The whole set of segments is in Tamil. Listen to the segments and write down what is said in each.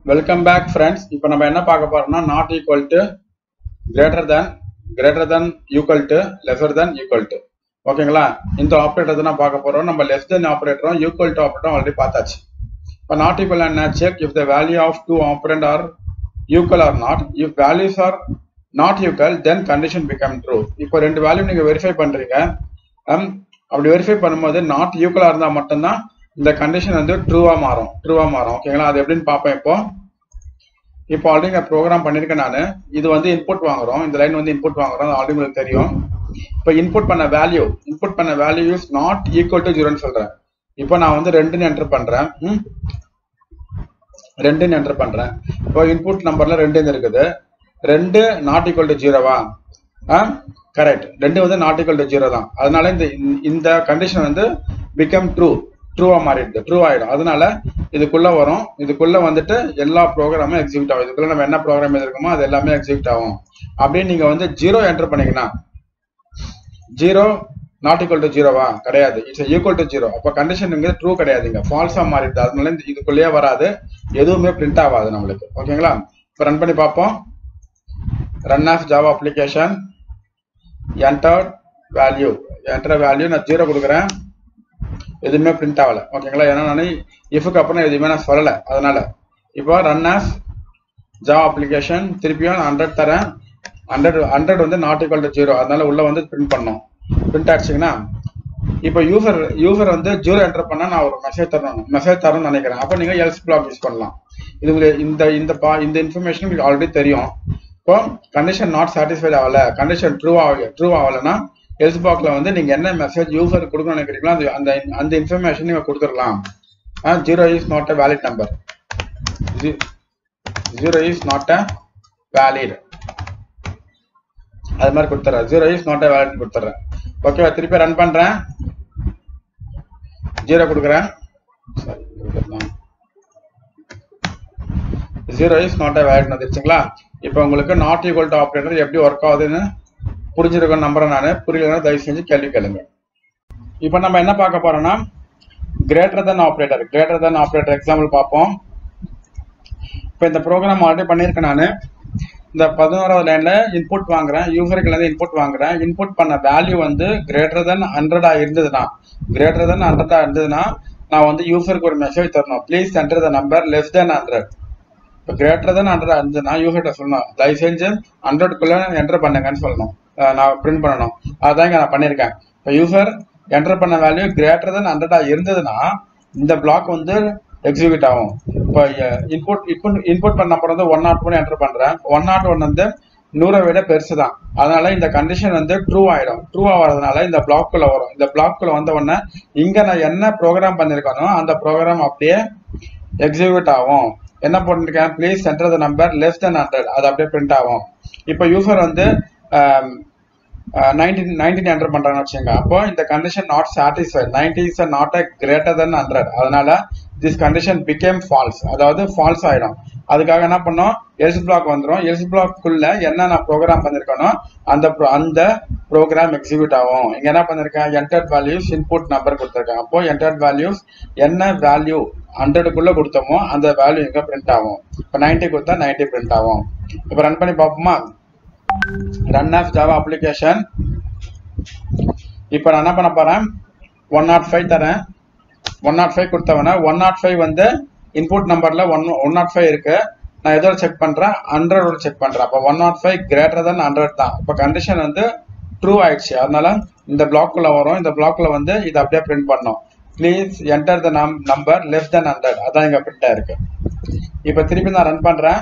வெல்கம் பேக் ஃப்ரெண்ட்ஸ் இப்போ நம்ம என்ன பார்க்க போறோம்னா not equal to greater than greater than equal to lesser than equal to ஓகேங்களா இந்த ஆப்ரேட்டர் தான் பார்க்க போறோம் நம்ம லெஸ் தென் ஆப்ரேட்டரும் ஈக்குவல் டு ஆப்ரேட்டரும் ஆல்ரெடி பார்த்தாச்சு இப்போ நாட் ஈக்குவல் என்ன check if the value of two operand are equal or not if values are not equal then condition become true இப்போ ரெண்டு வேல்யூ நீங்க வெரிஃபை பண்றீங்க um, அப்படி வெரிஃபை பண்ணும்போது நாட் ஈக்குவலா இருந்தா மட்டும்தான் இந்த கண்டிஷன் வந்து ட்ரூவா மாறும் ட்ரூவா மாறும் ஓகேங்களா அது எப்படின்னு பார்ப்பேன் இப்போ இப்போ ஆல்ரெடி நான் ப்ரோக்ராம் பண்ணியிருக்கேன் நான் இது வந்து இன்புட் வாங்குறோம் இந்த லைன் வந்து இன்புட் வாங்குறோம் ஆல்ரெடி உங்களுக்கு தெரியும் இப்போ இன்புட் பண்ண வேல்யூ இன்புட் பண்ண value is not equal to ஜீரோன்னு சொல்றேன் இப்போ நான் வந்து ரெண்டுன்னு என்டர் பண்றேன் ம்? ரெண்டுன்னு என்டர் பண்றேன் இப்போ இன்புட் நம்பர்ல ரெண்டுன்னு இருக்குது ரெண்டு நாட் ஈக்குவல் டு ஜீரோவா கரெக்ட் ரெண்டு வந்து நாட் ஈக்குவல் டு ஜீரோ தான் அதனால இந்த இந்த கண்டிஷன் வந்து பிகம் ட்ரூ ட்ரூவா மாறிடுது ட்ரூ ஆயிடும் அதனால இதுக்குள்ள வரும் இதுக்குள்ள வந்துட்டு எல்லா ப்ரோக்ராமும் எக்ஸிக்யூட் ஆகும் இதுக்குள்ள நம்ம என்ன ப்ரோக்ராம் எழுதிருக்கோமோ அது எல்லாமே எக்ஸிக்யூட் ஆகும் அப்படியே நீங்க வந்து ஜீரோ என்டர் பண்ணீங்கன்னா ஜீரோ நாட் ஈக்குவல் டு ஜீரோவா கிடையாது இட்ஸ் ஈக்குவல் டு ஜீரோ அப்போ கண்டிஷன் இங்க ட்ரூ கிடையாதுங்க ஃபால்ஸா மாறிடுது அதனால இந்த இதுக்குள்ளேயே வராது எதுவுமே பிரிண்ட் ஆகாது நம்மளுக்கு ஓகேங்களா இப்போ ரன் பண்ணி பார்ப்போம் run of Java application entered value enter value நான் ஜீரோ கொடுக்குறேன் எதுவுமே பிரிண்ட் ஆகல ஓகேங்களா ஏன்னா நான் இஃபுக்கு அப்புறம் எதுவுமே நான் சொல்லலை அதனால இப்போ ரன் ஆஸ் ஜாவா அப்ளிகேஷன் திருப்பியும் ஹண்ட்ரட் தரேன் ஹண்ட்ரட் ஹண்ட்ரட் வந்து நாட் ஈக்குவல் டு ஜீரோ அதனால உள்ள வந்து பிரிண்ட் பண்ணோம் பிரிண்ட் ஆச்சுங்கன்னா இப்போ யூசர் யூசர் வந்து ஜீரோ என்டர் பண்ணா நான் ஒரு மெசேஜ் தரணும் மெசேஜ் தரணும்னு நினைக்கிறேன் அப்போ நீங்க எல்ஸ் பிளாக் யூஸ் பண்ணலாம் இது உங்களுக்கு இந்த இந்த பா இந்த இன்ஃபர்மேஷன் உங்களுக்கு ஆல்ரெடி தெரியும் இப்போ கண்டிஷன் நாட் சாட்டிஸ்ஃபைட் ஆகல கண்டிஷன் ட்ரூ ஆகல ட்ரூ ஆகலைன்னா எல்ஸ் பாக்ல வந்து நீங்க என்ன மெசேஜ் யூசர் கொடுக்கணும்னு நினைக்கிறீங்களோ அந்த அந்த அந்த இன்ஃபர்மேஷன் நீங்க கொடுத்துடலாம் zero is not a valid number zero is not a valid அது மாதிரி கொடுத்துறேன் zero is not a valid கொடுத்துறேன் ஓகேவா திருப்பி ரன் பண்றேன் ஜீரோ கொடுக்குறேன் zero is not a valid வந்துருச்சுங்களா இப்போ உங்களுக்கு நாட் ஈக்குவல் டு ஆப்ரேட்டர் எப்படி ஒர்க் ஆகுதுன்னு புரிஞ்சிருக்க நம்புறேன் நான் புரியலன்னா தயவு செஞ்சு கேள்வி கேளுங்க இப்போ நம்ம என்ன பார்க்க போறோம்னா greater than operator greater than operator example பார்ப்போம் இப்போ இந்த ப்ரோக்ராம் ஆல்ரெடி பண்ணியிருக்கேன் நான் இந்த பதினோராவது லைன்ல இன்புட் வாங்குறேன் யூசருக்கு இருந்து இன்புட் வாங்குறேன் இன்புட் பண்ண வேல்யூ வந்து கிரேட்டர் தென் ஹண்ட்ரடா இருந்ததுன்னா கிரேட்டர் தென் ஹண்ட்ரடா இருந்ததுன்னா நான் வந்து யூசருக்கு ஒரு மெசேஜ் தரணும் please enter the number less than hundred இப்போ கிரேட்டர் தென் ஹண்ட்ரட் இருந்ததுன்னா யூசர்கிட்ட சொல்லணும் தயவு செஞ்சு ஹண்ட்ரட்குள்ள என்டர் பண்ணுங்கன்னு சொல்லணும் அஹ் நான் பிரிண்ட் பண்ணணும் அதான் இங்க நான் பண்ணியிருக்கேன் இப்போ யூசர் என்டர் பண்ண வேல்யூ கிரேட்டர் தென் ஹண்ட்ரடா இருந்ததுன்னா இந்த பிளாக் வந்து எக்ஸிக்யூட் ஆகும் இப்போ இன்புட் இன்புட் இன்புட் பண்ண நம்பர் வந்து ஒன் நாட் ஒன் என்டர் பண்றேன் ஒன் நாட் ஒன் வந்து நூறை விட பெருசு தான் அதனால இந்த கண்டிஷன் வந்து ட்ரூ ஆயிடும் ட்ரூ ஆகிறதுனால இந்த பிளாக்குள்ள வரும் இந்த பிளாக்குள்ள வந்த உடனே இங்க நான் என்ன ப்ரோக்ராம் பண்ணிருக்கனோ அந்த ப்ரோக்ராம் அப்படியே எக்ஸிக்யூட் ஆகும் என்ன பண்ணிருக்கேன் please enter the number less than hundred அது அப்படியே பிரிண்ட் ஆகும் இப்போ யூசர் வந்து நைன்டீன் நைன்டீன் என்டர் பண்றாங்கன்னு வச்சுங்க அப்போ இந்த condition not satisfied ninety is not a greater than hundred அதனால திஸ் கண்டிஷன் பிகேம் ஃபால்ஸ் அதாவது ஃபால்ஸ் ஆயிடும் அதுக்காக என்ன பண்ணோம் எல்ஸ் பிளாக் வந்துடும் எல்ஸ் பிளாக்குள்ள என்ன நான் ப்ரோக்ராம் பண்ணிருக்கனோ அந்த pro- அந்த ப்ரோக்ராம் எக்ஸிக்யூட் ஆகும் இங்க என்ன பண்ணிருக்கேன் என்டர்ட் வேல்யூஸ் இன்புட் நம்பர் கொடுத்துருக்கேன் அப்போ என்டர்ட் வேல்யூஸ் என்ன வேல்யூ ஹண்ட்ரடுக்குள்ள கொடுத்தோமோ அந்த வேல்யூ இங்க பிரிண்ட் ஆகும் இப்போ நைன்டி கொடுத்தா நைன்டி பிரிண்ட் ஆகும் இப்போ ரன் பண்ணி பார்ப்போமா ரன் ஆஃப் ஜாவா அப்ளிகேஷன் இப்போ நான் என்ன பண்ண போறேன் ஒன் நாட் ஃபைவ் தரேன் ஒன் நாட் ஃபைவ் கொடுத்தவன ஒன் நாட் ஃபைவ் வந்து இன்புட் நம்பர்ல ஒன் ஒன் நாட் ஃபைவ் இருக்கு நான் எதோட செக் பண்றேன் ஹண்ட்ரடோட செக் பண்றேன் அப்போ one nought five greater than hundred தான் இப்போ கண்டிஷன் வந்து ட்ரூ ஆயிடுச்சு அதனால இந்த பிளாக்குள்ள வரும் இந்த பிளாக்ல வந்து இதை அப்படியே பிரிண்ட் பண்ணோம் ப்ளீஸ் என்டர் த நம் நம்பர் லெஸ் தென் ஹண்ட்ரட் அதான் இங்க பிரிண்ட் ஆயிருக்கு இப்போ திருப்பி நான் ரன் பண்றேன்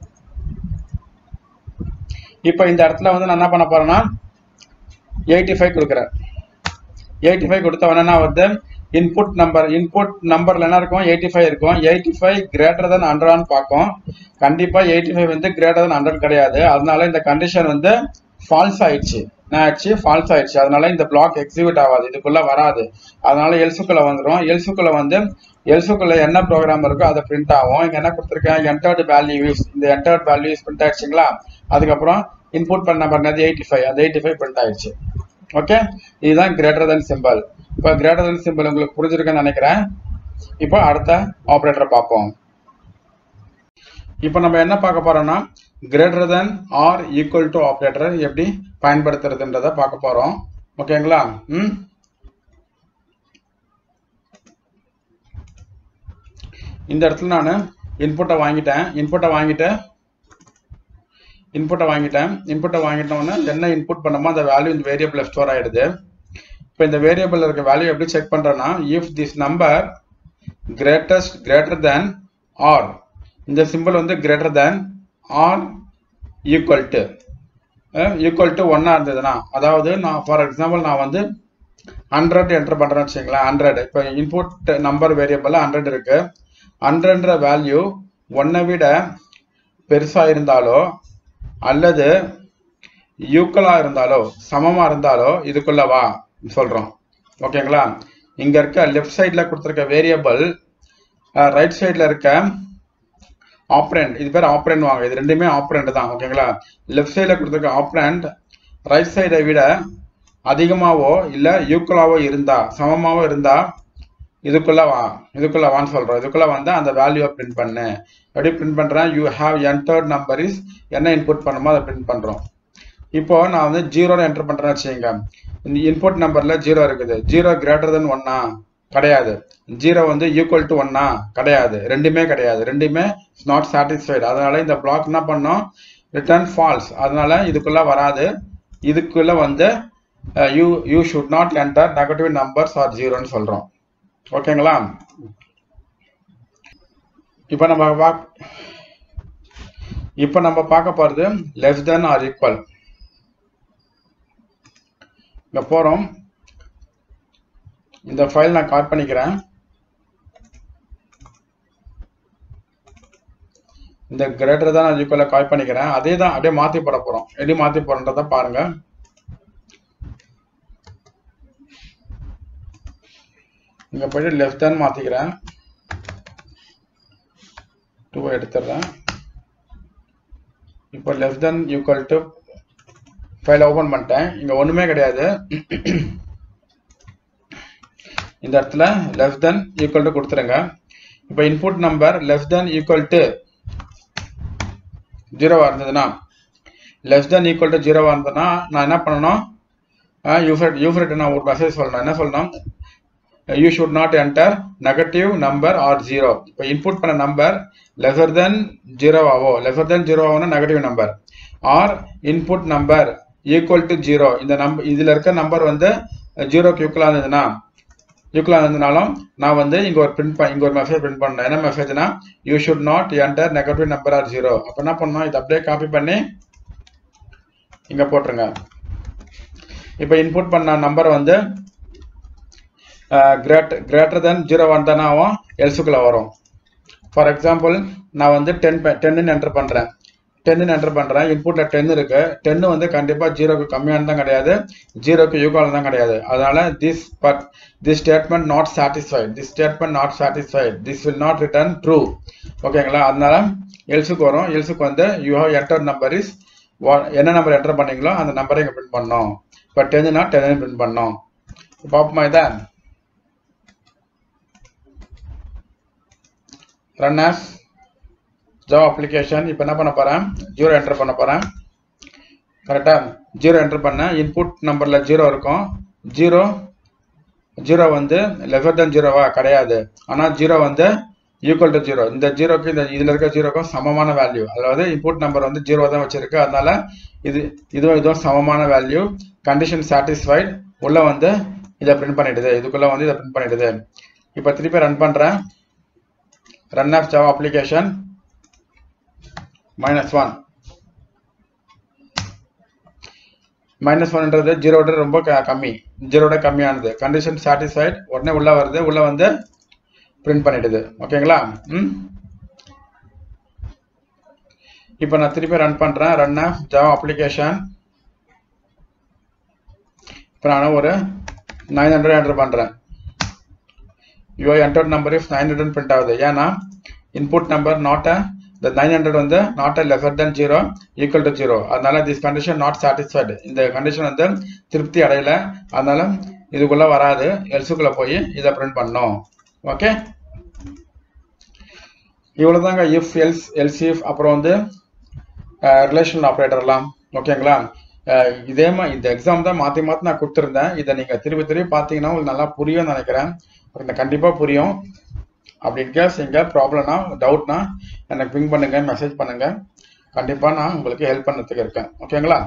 இப்போ இந்த இடத்துல வந்து நான் என்ன பண்ண போறேன்னா எயிட்டி ஃபைவ் கொடுக்குறேன் எயிட்டி ஃபைவ் கொடுத்தவன என்ன வருது இன்புட் நம்பர் இன்புட் நம்பர்ல என்ன இருக்கும் எயிட்டி ஃபைவ் இருக்கும் எயிட்டி ஃபைவ் கிரேட்டர் தன் ஹண்ட்ரட்னு பார்க்கும் கண்டிப்பா எயிட்டி ஃபைவ் வந்து கிரேட்டர் தன் ஹண்ட்ரட் கிடையாது அதனால இந்த கண்டிஷன் வந்து ஃபால்ஸ் ஆயிடுச்சு என்ன ஆயிடுச்சு ஃபால்ஸ் ஆயிடுச்சு அதனால இந்த பிளாக் எக்ஸிக்யூட் ஆகாது இதுக்குள்ள வராது அதனால எல்சுக்குள்ள வந்துடும் எல்சுக்குள்ள வந்து எல்சுக்குள்ள என்ன ப்ரோக்ராம் இருக்கோ அதை பிரிண்ட் ஆகும் இங்க என்ன கொடுத்துருக்கேன் என்டர்ட் வேல்யூஸ் இந்த என்டர்ட் வேல்யூஸ் பிரிண்ட் ஆயிடுச்சுங்களா அதுக்கப்புறம் இன்புட் பண்ண பண்ணது எயிட்டி ஃபைவ் அந்த எயிட்டி ஃபைவ் பிரிண்ட் ஆயிடுச்சு ஓகே இதுதான் கிரேட்டர் தென் சிம்பிள் இப்போ கிரேட்டர் தென் சிம்பிள் உங்களுக்கு புரிஞ்சிருக்குன்னு நினைக்கிறேன் இப்போ அடுத்த ஆப்ரேட்டரை பார்ப்போம் இப்போ நம்ம என்ன பார்க்க போறோம்னா greater than or equal to operator எப்படி பயன்படுத்துறதுன்றத பார்க்க போறோம் ஓகேங்களா ம் இந்த இடத்துல நான் இன்புட்டை வாங்கிட்டேன் இன்புட்டை வாங்கிட்டு இன்புட்டை வாங்கிட்டேன் இன்புட்டை வாங்கிட்டோன்னே என்ன இன்புட் பண்ணமோ அந்த வேல்யூ இந்த வேரியபிள் ஸ்டோர் ஆயிடுது இப்போ இந்த வேரியபிள் இருக்க வேல்யூ எப்படி செக் பண்றேன்னா if this number greatest greater than or இந்த சிம்பிள் வந்து greater than or equal to equal to ஒன்னா இருந்ததுன்னா அதாவது நான் ஃபார் எக்ஸாம்பிள் நான் வந்து ஹண்ட்ரட் என்டர் பண்றேன்னு வச்சுங்களேன் ஹண்ட்ரட் இப்போ இன்புட் நம்பர் வேரியபிள் ஹண்ட்ரட் இருக்கு ஹண்ட்ரட்ன்ற வேல்யூ ஒன்னை விட பெருசா இருந்தாலோ அல்லது ஈக்குவலா இருந்தாலோ சமமா இருந்தாலோ இதுக்குள்ள வா சொல்றோம் ஓகேங்களா இங்க இருக்க லெஃப்ட் சைட்ல கொடுத்துருக்க வேரியபிள் ரைட் சைட்ல இருக்க ஆப்ரண்ட் இது பேர் ஆப்ரண்ட் வாங்க இது ரெண்டுமே ஆப்ரண்ட் தான் ஓகேங்களா லெஃப்ட் சைட்ல கொடுத்துருக்க ஆப்ரண்ட் ரைட் சைடை விட அதிகமாவோ இல்ல ஈக்குவலாவோ இருந்தா சமமாவோ இருந்தா இதுக்குள்ள வா இதுக்குள்ள வான்னு சொல்றோம் இதுக்குள்ள வந்து அந்த வேல்யூவை பிரிண்ட் பண்ணு எப்படி பிரிண்ட் பண்றேன் you have entered number is என்ன இன்புட் பண்ணுமோ அதை பிரிண்ட் பண்றோம் இப்போ நான் வந்து ஜீரோ என்டர் பண்றேன்னு வச்சுக்கோங்க இந்த இன்புட் நம்பர்ல ஜீரோ இருக்குது ஜீரோ கிரேட்டர் தென் ஒன்னா கிடையாது ஜீரோ வந்து ஈக்குவல் டு ஒன்னா கிடையாது ரெண்டுமே கிடையாது ரெண்டுமே நாட் சாட்டிஸ்ஃபைடு அதனால இந்த பிளாக் என்ன பண்ணோம் ரிட்டர்ன் ஃபால்ஸ் அதனால இதுக்குள்ள வராது இதுக்குள்ள வந்து you you should not enter negative numbers or ஜீரோன்னு சொல்றோம் ஓகேங்களா இப்போ நம்ம பாக் இப்போ நம்ம பார்க்க போறது லெஸ் தென் ஆர் ஈக்குவல் இங்க போறோம் இந்த ஃபைல் நான் காப்பி பண்ணிக்கிறேன் இந்த கிரேட்டர் தான் நான் ஈக்குவலாக காப்பி பண்ணிக்கிறேன் அதே தான் அப்படியே மாற்றி போட போகிறோம் எப்படி மாற்றி போடுறத பாருங்க இங்கே போயிட்டு லெஃப்ட் தான் மாற்றிக்கிறேன் டூ எடுத்துடுறேன் இப்போ லெஸ் தென் ஈக்குவல் டு ஃபைலை ஓப்பன் பண்ணிட்டேன் இங்கே ஒன்றுமே கிடையாது இந்த இடத்துல லெஸ் தென் ஈக்குவல் டு கொடுத்துருங்க இப்போ input number less than equal to ஜீரோவாக இருந்ததுன்னா லெஸ் தென் ஈக்குவல் டு ஜீரோவாக இருந்ததுன்னா நான் என்ன பண்ணணும் யூஃபர்ட் யூஃபர்ட் நான் ஒரு மெசேஜ் சொல்லணும் என்ன சொல்லணும் you should not enter negative number or zero இப்போ இன்புட் பண்ண நம்பர் லெசர் தென் ஜீரோவாவோ லெசர் தென் ஜீரோவானா negative number or input number equal to zero இந்த நம்பர் இதில் இருக்க நம்பர் வந்து ஜீரோக்கு ஈக்குவலாக இருந்ததுன்னா ஈக்குவலாக இருந்ததுனாலும் நான் வந்து இங்கே ஒரு பிரிண்ட் இங்கே ஒரு மெசேஜ் பிரிண்ட் பண்ணேன் என்ன மெசேஜ்னா you should not enter negative number or zero அப்போ என்ன பண்ணணும் இதை அப்படியே காப்பி பண்ணி இங்கே போட்டுருங்க இப்போ இன்புட் பண்ண நம்பர் வந்து கிரேட் கிரேட்டர் தென் ஜீரோ வந்தானாவும் எல்ஸுக்குள்ள வரும் ஃபார் எக்ஸாம்பிள் நான் வந்து டென் டென்னு என்டர் பண்ணுறேன் டென்னு என்டர் பண்ணுறேன் இன்புட்டில் டென் இருக்கு டென்னு வந்து கண்டிப்பாக ஜீரோக்கு கம்மியான தான் கிடையாது ஜீரோக்கு யூகால் தான் கிடையாது அதனால this but this statement not satisfied this statement not satisfied this will not return true ஓகேங்களா அதனால எல்ஸுக்கு வரும் எல்ஸுக்கு வந்து you have enter number is என்ன நம்பர் என்டர் பண்ணீங்களோ அந்த நம்பரை இங்கே பிரிண்ட் பண்ணோம் இப்போ டென்னுனா டென்னு பிரிண்ட் பண்ணோம் பார்ப்போமா இதை ரன் ஆஸ் ஜாவா அப்ளிகேஷன் இப்போ என்ன பண்ண போகிறேன் ஜீரோ என்டர் பண்ண போகிறேன் கரெக்டாக ஜீரோ என்டர் பண்ணேன் இன்புட் நம்பரில் ஜீரோ இருக்கும் ஜீரோ ஜீரோ வந்து லெஃபர் தென் ஜீரோவா கிடையாது ஆனால் ஜீரோ வந்து ஈக்குவல் டு ஜீரோ இந்த ஜீரோக்கு இந்த இதில் இருக்க ஜீரோக்கும் சமமான வேல்யூ அதாவது இன்புட் நம்பர் வந்து ஜீரோ தான் வச்சிருக்கு அதனால இது இதுவும் இதுவும் சமமான வேல்யூ கண்டிஷன் சாட்டிஸ்ஃபைட் உள்ள வந்து இதை பிரிண்ட் பண்ணிடுது இதுக்குள்ள வந்து இதை பிரிண்ட் பண்ணிடுது இப்போ திருப்பி ரன் பண்ணுறேன் run of Java application minus one minus ஒன்ன்றது ஜீரோட ரொம்ப கம்மி ஜீரோட கம்மியானது கண்டிஷன் சாட்டிஸ்ஃபைட் உடனே உள்ள வருது உள்ள வந்து பிரிண்ட் பண்ணிடுது ஓகேங்களா ம் இப்போ நான் திருப்பி ரன் பண்றேன் ரன் ஆஃப் ஜாவா அப்ளிகேஷன் இப்போ நான் ஒரு நைன் ஹண்ட்ரட் என்டர் பண்றேன் your enter number is nine hundred print ஆகுது ஏன்னா இன்புட் நம்பர் நாட் அ இந்த நைன் ஹண்ட்ரட் வந்து not a lesser than zero equal to zero அதனால திஸ் கண்டிஷன் நாட் சாட்டிஸ்ஃபைடு இந்த கண்டிஷன் வந்து திருப்தி அடையல அதனால இதுக்குள்ள வராது எல்ஸுக்குள்ள போய் இதை பிரிண்ட் பண்ணோம் ஓகே இவ்வளவுதாங்க இஃப் எல்ஸ் எல்சிஎஃப் அப்புறம் வந்து ரிலேஷனல் ஆப்ரேட்டர்லாம் ஓகேங்களா அஹ் இதே மாதிரி இந்த எக்ஸாம் தான் மாற்றி மாற்றி நான் கொடுத்துருந்தேன் இதை நீங்கள் திருப்பி திருப்பி பார்த்தீங்கன்னா உங்களுக்கு நல்லா புரியும்னு நினைக்கிறேன் இந்த கண்டிப்பாக புரியும் அப்படி கேஸ் எங்கே ப்ராப்ளம்னா டவுட்னா எனக்கு பிங் பண்ணுங்க மெசேஜ் பண்ணுங்க கண்டிப்பாக நான் உங்களுக்கு ஹெல்ப் பண்ணதுக்கு இருக்கேன் ஓகேங்களா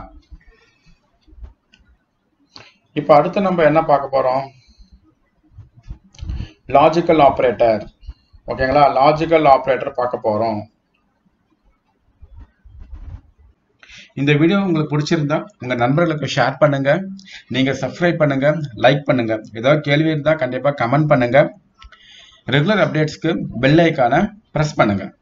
இப்போ அடுத்து நம்ம என்ன பார்க்க போகிறோம் லாஜிக்கல் ஆப்ரேட்டர் ஓகேங்களா லாஜிக்கல் ஆப்ரேட்டர் பார்க்க போகிறோம் இந்த வீடியோ உங்களுக்கு பிடிச்சிருந்தா உங்க நண்பர்களுக்கு ஷேர் பண்ணுங்க நீங்க சப்ஸ்கிரைப் பண்ணுங்க லைக் பண்ணுங்க ஏதாவது கேள்வி இருந்தா கண்டிப்பா கமெண்ட் பண்ணுங்க ரெகுலர் அப்டேட்ஸ்க்கு பெல் ஐக்கான பிரஸ் பண்ணுங்க